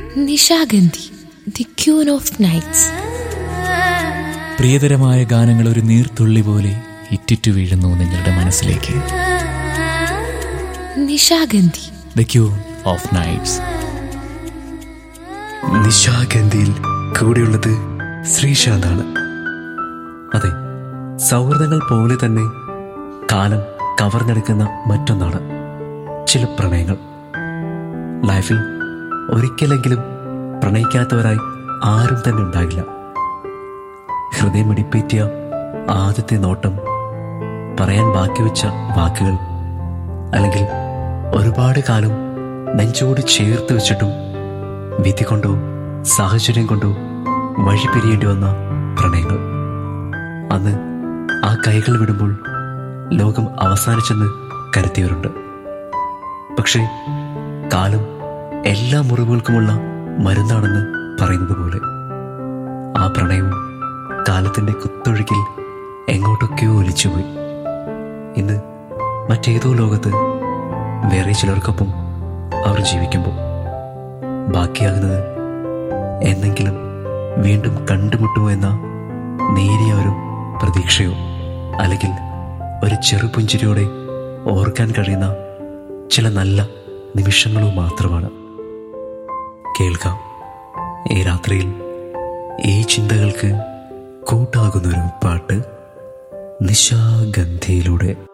Nishagandhi the queen of nights പ്രിയതരമായ ഗാനങ്ങൾ ഒരു നീർത്തുള്ളി പോലെ ഇറ്റിറ്റു വീഴുന്നു നിങ്ങളുടെ മനസ്സിലേക്ക് Nishagandhi the queen of nights നിശാഗന്ധിയിൽ കൂടെയുള്ളത് ശ്രീശാന്താണ് അതെ സൗഹൃദങ്ങൾ പോലെ തന്നെ കാലം കവർന്നെടുക്കുന്ന മറ്റൊന്നാണ് ചില പ്രണയങ്ങൾ ലൈഫിൽ ഒരിക്കലെങ്കിലും പ്രണയിക്കാത്തവരായി ആരും തന്നെ ഉണ്ടാകില്ല ഹൃദയമിടിപ്പേറ്റിയ ആദ്യത്തെ നോട്ടം പറയാൻ ബാക്കി വെച്ച വാക്കുകൾ അല്ലെങ്കിൽ ഒരുപാട് കാലം നെഞ്ചോട് ചേർത്ത് വെച്ചിട്ടും വിധി കൊണ്ടോ സാഹചര്യം കൊണ്ടോ വഴി പിരിയേണ്ടി വന്ന പ്രണയങ്ങൾ അന്ന് ആ കൈകൾ വിടുമ്പോൾ ലോകം അവസാനിച്ചെന്ന് കരുത്തിയവരുണ്ട് പക്ഷേ കാലം എല്ലാ മുറിവുകൾക്കുമുള്ള മരുന്നാണെന്ന് പറയുന്നത് പോലെ ആ പ്രണയവും കാലത്തിന്റെ കുത്തൊഴുകിൽ എങ്ങോട്ടൊക്കെയോ ഒലിച്ചുപോയി ഇന്ന് മറ്റേതോ ലോകത്ത് വേറെ ചിലർക്കൊപ്പം അവർ ജീവിക്കുമ്പോൾ ബാക്കിയാകുന്നത് എന്നെങ്കിലും വീണ്ടും കണ്ടുമുട്ടുമോ എന്ന നേരിയ ഒരു പ്രതീക്ഷയോ അല്ലെങ്കിൽ ഒരു ചെറുപുഞ്ചിരിയോടെ ഓർക്കാൻ കഴിയുന്ന ചില നല്ല നിമിഷങ്ങളോ മാത്രമാണ് കേൾക്കാം ഈ രാത്രിയിൽ ഈ ചിന്തകൾക്ക് കൂട്ടാകുന്നൊരു പാട്ട് നിശാഗന്ധിയിലൂടെ